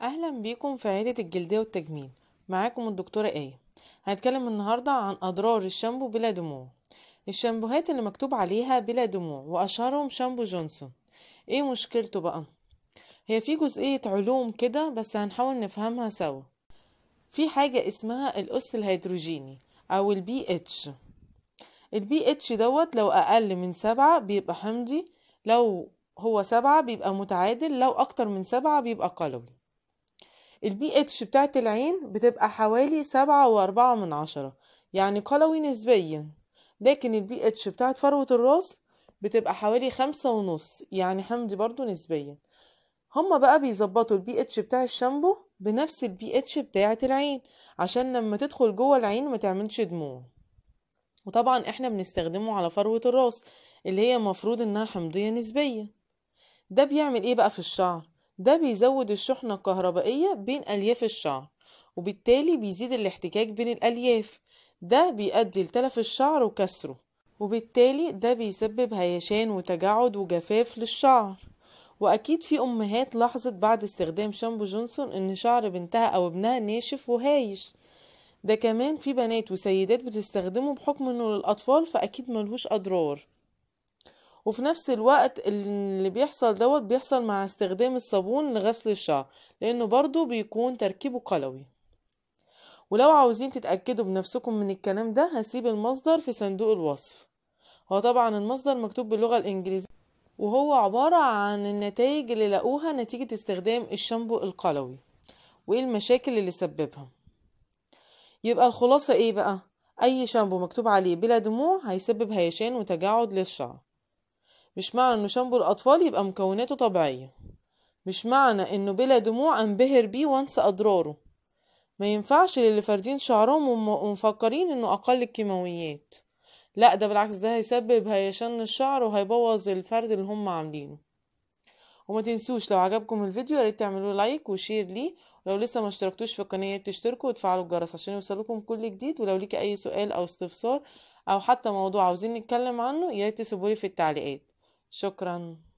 اهلا بيكم في عيادة الجلدية والتجميل معاكم الدكتورة ايه هنتكلم النهاردة عن اضرار الشامبو بلا دموع الشامبوهات اللي مكتوب عليها بلا دموع واشهرهم شامبو جونسون ايه مشكلته بقى هي في جزئية علوم كده بس هنحاول نفهمها سوا في حاجة اسمها الأس الهيدروجيني أو البي اتش البي اتش دوت لو أقل من سبعة بيبقى حمضي لو هو سبعة بيبقى متعادل لو أكتر من سبعة بيبقى قلوي البي اتش بتاعت العين بتبقى حوالي سبعة وأربعة من عشرة يعني قلوي نسبيا لكن البي اتش بتاعت فروة الراس بتبقى حوالي خمسة ونص يعني حمضي برضو نسبيا هما بقى بيظبطوا البي اتش بتاع الشامبو بنفس البي اتش بتاعت العين عشان لما تدخل جوه العين ما تعملش دموع وطبعا احنا بنستخدمه على فروة الراس اللي هي مفروض انها حمضية نسبيا ده بيعمل ايه بقى في الشعر ده بيزود الشحنة الكهربائية بين ألياف الشعر وبالتالي بيزيد الاحتكاك بين الألياف ده بيؤدي لتلف الشعر وكسره وبالتالي ده بيسبب هيشان وتجعد وجفاف للشعر وأكيد في أمهات لاحظت بعد استخدام شامبو جونسون إن شعر بنتها أو ابنها ناشف وهايش ده كمان في بنات وسيدات بتستخدمه بحكم إنه للأطفال فأكيد ملهوش أضرار وفي نفس الوقت اللي بيحصل دوت بيحصل مع استخدام الصابون لغسل الشعر لانه برضو بيكون تركيبه قلوي ولو عاوزين تتأكدوا بنفسكم من الكلام ده هسيب المصدر في صندوق الوصف هو طبعا المصدر مكتوب باللغة الإنجليزية وهو عبارة عن النتائج اللي لقوها نتيجة استخدام الشامبو القلوي وايه المشاكل اللي سببها يبقى الخلاصة ايه بقى اي شامبو مكتوب عليه بلا دموع هيسبب هيشان وتجاعد للشعر مش معنى انه شامبو الاطفال يبقى مكوناته طبيعية مش معنى انه بلا دموع انبهر بيه وانسى اضراره ما ينفعش للي فاردين شعرهم ومفكرين انه اقل الكيماويات لا ده بالعكس ده هيسبب هيشن الشعر وهيبوظ الفرد اللي هم عاملينه وما تنسوش لو عجبكم الفيديو ياريت تعملوا لايك وشير ليه ولو لسه ما اشتركتوش في القناه تشتركوا وتفعلوا الجرس عشان يوصلكم كل جديد ولو ليك اي سؤال او استفسار او حتى موضوع عاوزين نتكلم عنه ياريت تسيبولي في التعليقات شكرا